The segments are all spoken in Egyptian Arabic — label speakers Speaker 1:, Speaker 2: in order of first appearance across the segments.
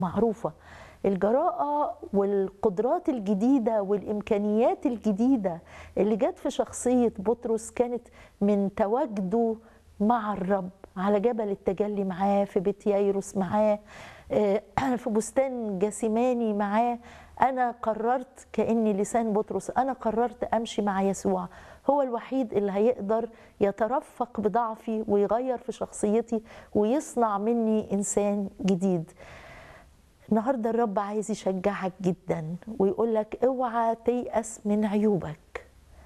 Speaker 1: معروفة الجراءة والقدرات الجديدة والإمكانيات الجديدة اللي جت في شخصية بطرس كانت من تواجده مع الرب على جبل التجلي معاه في بيت يايروس معاه آه، في بستان جاسيماني معاه أنا قررت كأني لسان بطرس أنا قررت أمشي مع يسوع هو الوحيد اللي هيقدر يترفق بضعفي ويغير في شخصيتي ويصنع مني إنسان جديد النهارده الرب عايز يشجعك جدا ويقول لك اوعى تيأس من عيوبك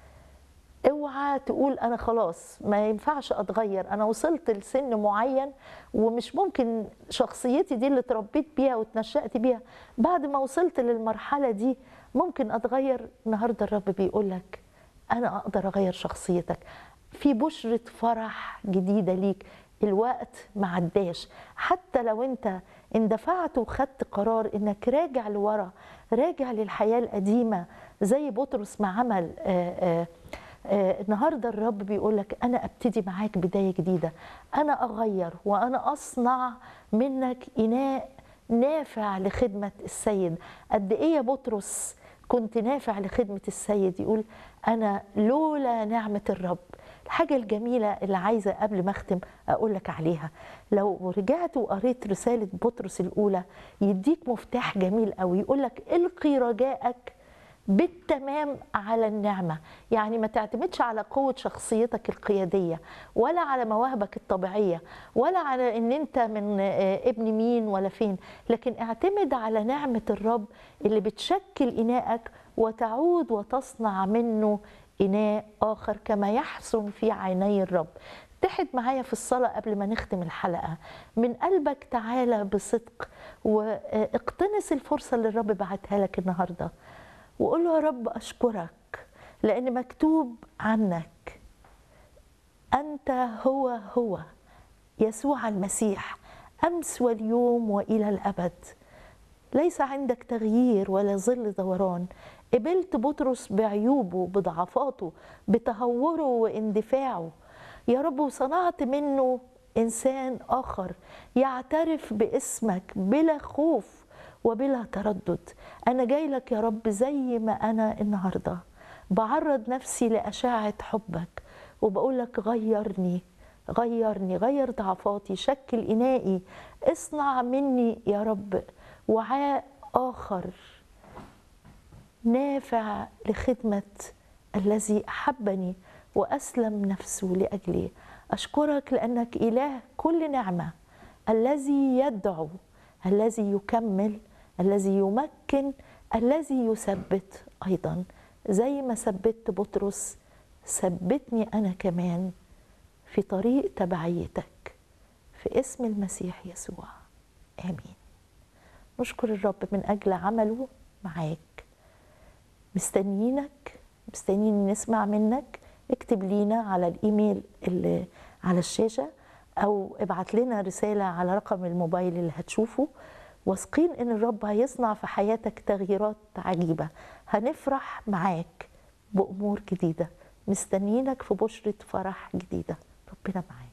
Speaker 1: اوعى تقول انا خلاص ما ينفعش اتغير انا وصلت لسن معين ومش ممكن شخصيتي دي اللي اتربيت بيها واتنشأت بيها بعد ما وصلت للمرحله دي ممكن اتغير النهارده الرب بيقول لك انا اقدر اغير شخصيتك في بشرة فرح جديدة ليك الوقت ما عداش حتى لو انت اندفعت وخدت قرار انك راجع لورا راجع للحياة القديمة زي بطرس ما عمل آآ آآ آه، النهارده الرب بيقول لك انا ابتدي معاك بدايه جديده انا اغير وانا اصنع منك اناء نافع لخدمه السيد قد ايه يا بطرس كنت نافع لخدمه السيد يقول انا لولا نعمه الرب الحاجه الجميله اللي عايزه قبل ما اختم اقول لك عليها لو رجعت وقريت رساله بطرس الاولى يديك مفتاح جميل قوي يقول لك القي رجائك بالتمام على النعمة يعني ما تعتمدش على قوة شخصيتك القيادية ولا على مواهبك الطبيعية ولا على ان انت من آه، ابن مين ولا فين لكن اعتمد على نعمة الرب اللي بتشكل إناءك وتعود وتصنع منه إناء آخر كما يحسن في عيني الرب اتحد معايا في الصلاة قبل ما نختم الحلقة من قلبك تعالى بصدق واقتنص الفرصة اللي الرب بعتها لك النهارده وقول له يا رب اشكرك لان مكتوب عنك انت هو هو يسوع المسيح امس واليوم والى الابد ليس عندك تغيير ولا ظل دوران قبلت بطرس بعيوبه بضعفاته بتهوره واندفاعه يا رب وصنعت منه انسان اخر يعترف باسمك بلا خوف وبلا تردد انا جاي لك يا رب زي ما انا النهارده بعرض نفسي لاشعه حبك وبقول لك غيرني غيرني غير ضعفاتي شكل انائي اصنع مني يا رب وعاء اخر نافع لخدمه الذي احبني واسلم نفسه لاجلي اشكرك لانك اله كل نعمه الذي يدعو الذي يكمل الذي يمكن الذي يثبت ايضا زي ما ثبت بطرس ثبتني انا كمان في طريق تبعيتك في اسم المسيح يسوع امين نشكر الرب من اجل عمله معاك مستنيينك مستنيين نسمع منك اكتب لينا على الايميل اللي على الشاشه او ابعت لنا رساله على رقم الموبايل اللي هتشوفه واثقين ان الرب هيصنع في حياتك تغييرات عجيبه هنفرح معاك بامور جديده مستنيينك في بشره فرح جديده ربنا معاك